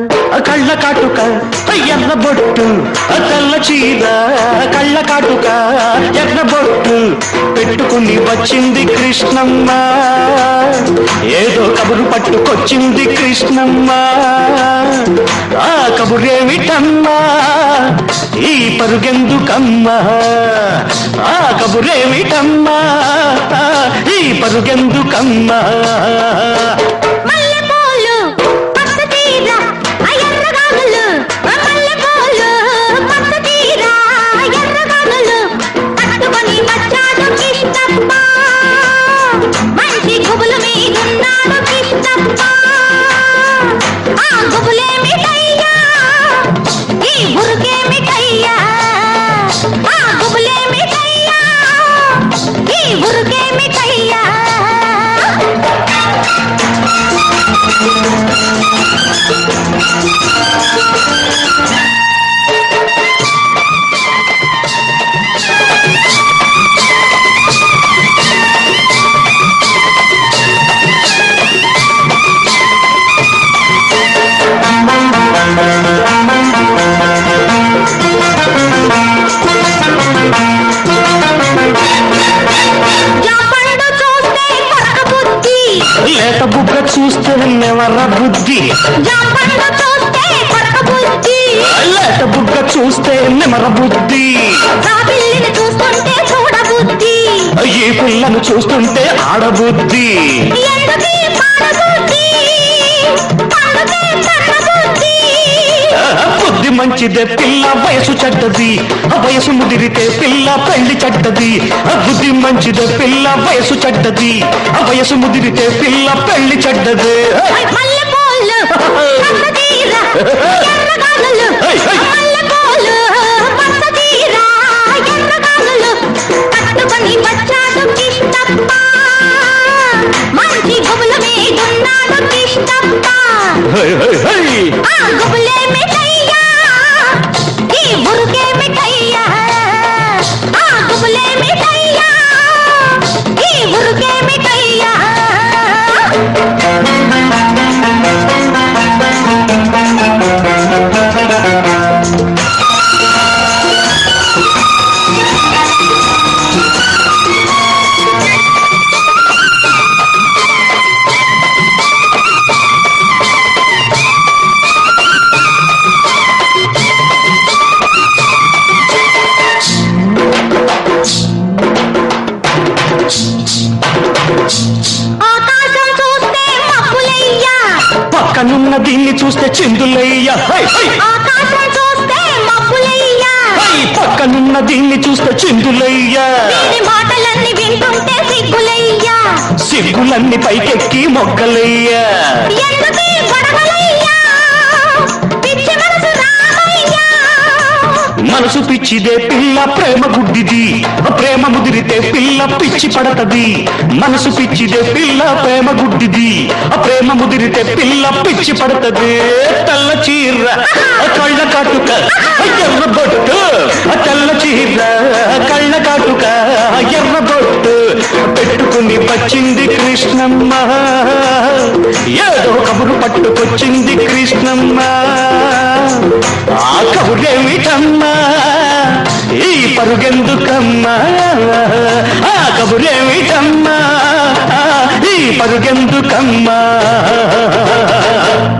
కళ్ళ కాటుక ఎర్ర బొట్టు తెల్ల చీర కళ్ళ కాటుక ఎర్ర బొట్టు పెట్టుకుని వచ్చింది కృష్ణమ్మ ఏదో కబురు పట్టుకొచ్చింది కృష్ణమ్మ ఆ కబురేమిటమ్మా ఈ పరుగెందుకమ్మా ఆ కబురేమిటమ్మా ఈ పరుగెందుకమ్మా మల్లెపూలు పచ్చ తీర ఎర్రగానులు మల్లెపూలు పచ్చ తీర ఎర్రగానులు పట్టుకొని వచ్చాడు కిష్టప్ప మంచి గుబులు మీదున్నాడు కిష్టప్ప ఆ గుబులేమిటయ్యా ఈ బురుకేమిటయ్యా ఆ గుబులేమిటయ్యా ఈ బురుకేమిటయ్యా జాపండు చూస్తే కొరక బుద్ధి లేత బుగ్గ చూస్తే నెవర బుద్ధి జాపండు చూస్తే కొరక బుద్ధి లేత బుగ్గ చూస్తే నెమర బుద్ధి జాబిల్లిని చూస్తుంటే చూడ బుద్ధి ఈ పిల్లను చూస్తుంటే ఆడబుద్ధి ఎందుకీ పాడ బుద్ధి పండుగే కన్న బుద్ధి ఆ, బుద్ధి మంచిదే పిల్ల వయసు చెడ్డది ఆ వయసు ముదిరితే పిల్ల పెళ్లి చెడ్డది ఆ బుద్ధి మంచిదే పిల్ల వయసు చెడ్డది ఆ వయసు ముదిరితే పిల్ల పెళ్లి చెడ్డది మల్లెపూలు పచ్చ తీర ఎర్రగానులు మల్లెపూలు పచ్చ తీర ఎర్రగానులు పట్టుకొని వచ్చాడు కిష్టప్ప మంచి గుబుల మీదున్నాడు కిష్టప్ప హై, హై, హై. ఆ గుబులే మిఠయ్యా ఈ బురుకే మిఠయ్యా ఆ గుబులే మిఠయ్యా ఈ బురుకే మిఠయ్యా ఆకాశం చూస్తే మబ్బులయ్యా పక్కనున్న దీన్ని చూస్తే చిందులయ్య హై, హై. ఆకాశం చూస్తే మబ్బులయ్యా హై, పక్కనున్న దీన్ని చూస్తే చిందులయ్య దీని మాటలన్నీ వింటుంటే సిగ్గులయ్యా సిగ్గులన్నీ పైకెక్కి మొగ్గలయ్య ఎందుకీ గొడవలయ్యా పిచ్చి మనసు రామయ్యా మనసు పిచ్చిదే పిల్ల ప్రేమ గుడ్డిది ప్రేమ ముదిరితే పిల్ల పిచ్చి పడతది మనసు పిచ్చిదే పిల్ల ప్రేమ గుడ్డిది ప్రేమ ముదిరితే పిల్ల పిచ్చి పడతది తెల్ల చీర కళ్ళ కాటుక ఎర్ర బొట్టు తెల్ల చీర కళ్ళ కాటుక ఎర్ర బొట్టు పెట్టుకుని వచ్చింది కృష్ణమ్మ ఏదో కబురు పట్టుకొచ్చింది కృష్ణమ్మ ఆ కబురేమిటమ్మా ఈ పరుగెందుకమ్మా ఆ కబురేమిటమ్మా ఈ పరుగెందుకమ్మా